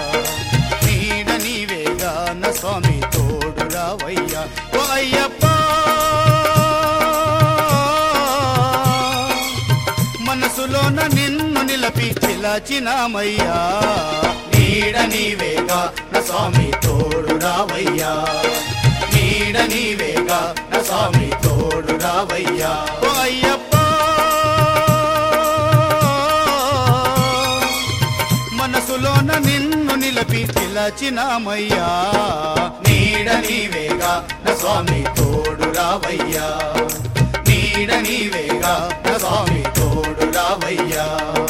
నీడ నీవేగా నా స్వామి తోడు రావయ్యా ఓ అయ్యప్ప మనసులోన నిన్ను నిలపి పిలచినామయ్యా నీడ నీవేగా నా స్వామి తోడు రావయ్యా నీడ నీవేగా నా స్వామి తోడు రావయ్యా ఓ అయ్యప్ప మనసులోన నిన్ను నిలపి పిలచినామయ్యా నీడ నీవేగా నా స్వామి తోడు రావయ్యా నీడ నీవేగా నా స్వామి తోడు రావయ్యా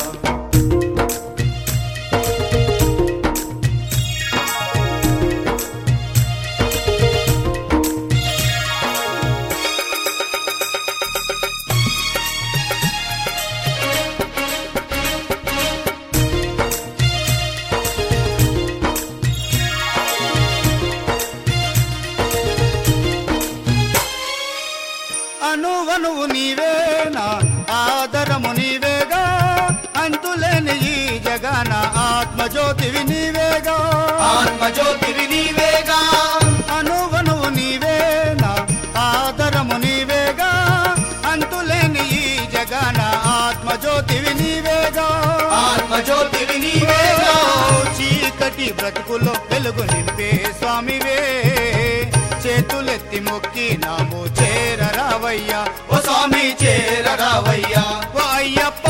అనువనువు నీవేనా ఆదరము నీవేగా అంతులేని ఈ జగన ఆత్మజ్యోతివి నీవేగా ఆత్మజ్యోతివి నీవేగా అనువనువు నీవేనా ఆదరము నీవేగా అంతులేని ఈ జగన ఆత్మజ్యోతివి నీవేగా ఆత్మజ్యోతివి నీవేగా చీకటి బ్రతుకులో వెలుగు నింపే స్వామివే చేతులెత్తి మొక్కి నాము చేరరావయ్యా ఓ స్వామి చేరరావయ్యా ఓ అయ్యప్ప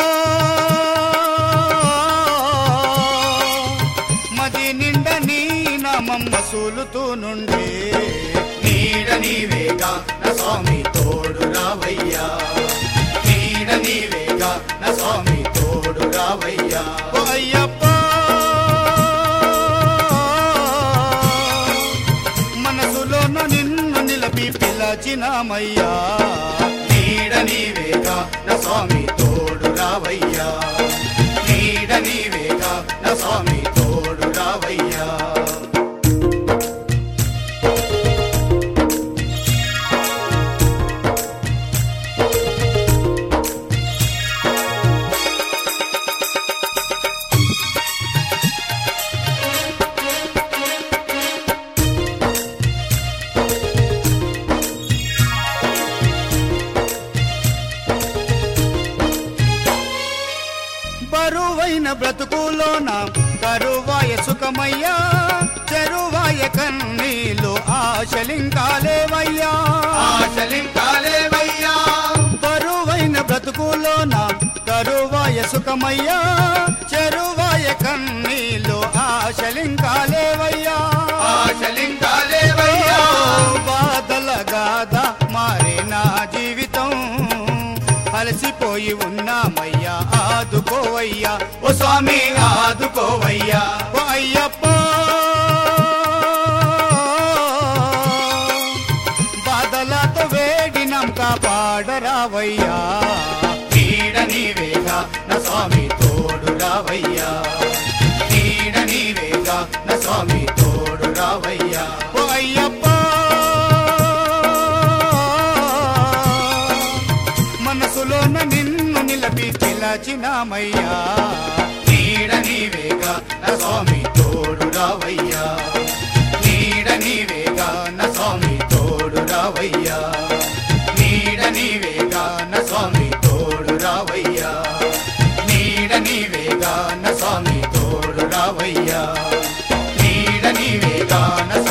మది నిండ నీ నామం మసూలుతూ నుండే నీడ నీవేగా నా స్వామి తోడు రావయ్యా నీడ నీవేగా నా స్వామి తోడు రావయ్యా ఓ అయ్యప్ప మనసులోన నిన్ను నిలపి పిలచినామయ్యా నీడ నీవేగా నా స్వామి తోడు రావయ్యా నీడ నీవేగా నా స్వామి తోడు రావయ్యా బరువైన బ్రతుకులోన కరువాయ సుఖమయ్యా చెరువాయ కన్నీలు ఆశలింకాలేవయ్యా ఆశలింకాలేవయ్యా బరువైన బ్రతుకులోన కరువాయ సుఖమయ్యా చెరువాయ కన్నీలు ఆశలింకాలేవయ్యా ఆశలింకాలేవయ్యా బాధల గాథ మారే నా జీవితం అలసిపోయి ఉన్నామయ్యా ఆదుకోవయ్యా ఓ స్వామి ఆదుకోవయ్యా ఓ అయ్యప్ప బాధలతో వేడినం కాపాడరావయ్యా నీడ నీవేగా నా స్వామి తోడు రావయ్యా నీడ నీవేగా నా స్వామి తోడు రావయ్యా ఓ అయ్యప్ప మనసులోన నిన్ను నిలపి పిలచినామయ్యా నీడ నీవేగా నా స్వామి తోడు రావయ్యా నీడ నీవేగా నా స్వామి తోడు రావయ్యా నీడ నీవేగా నా స్వామి తోడు రావయ్యా నీడ నీవేగా నా స్వామి తోడు రావయ్యా నీడ నీవేగా నా